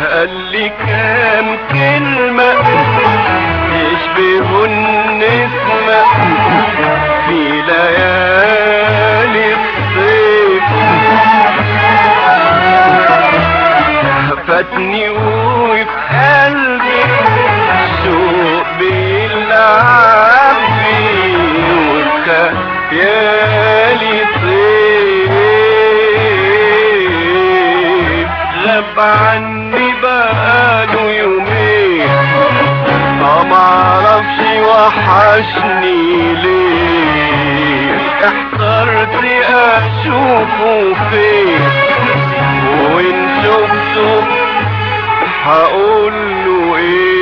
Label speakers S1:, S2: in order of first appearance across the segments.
S1: قال لي كام كلمة يشبه النسمة في ليالي الصيف فاتني وفي قلبي الشوق بيلعب فيه وخيالي طيب غاب عني بقاله يومين ما معرفش وحشني ليه احترت اشوفه فين وان شفته هقول له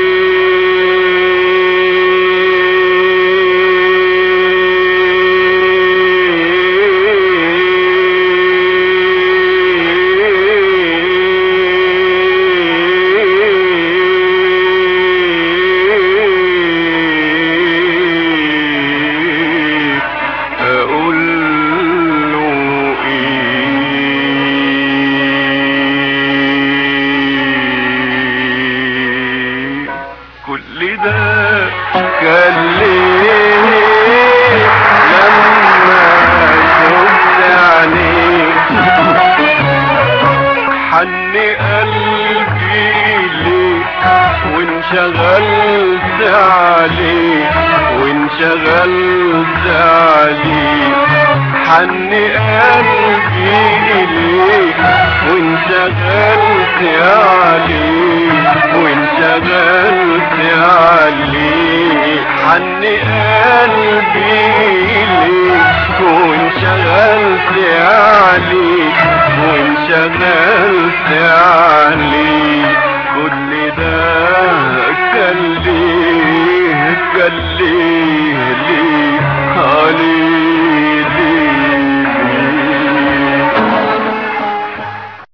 S1: ايه اقول له ايه كل ده كان ليه لما شفت عينيك حن قلبي ليك وانشغلت عليك وانشغلت عليك حن قلبي ليك وانشغلت عليك وانشغلت عليك حن قلبي ليك وانشغلت عليك وانشغلت عليك كل ده كان ليه كان ليه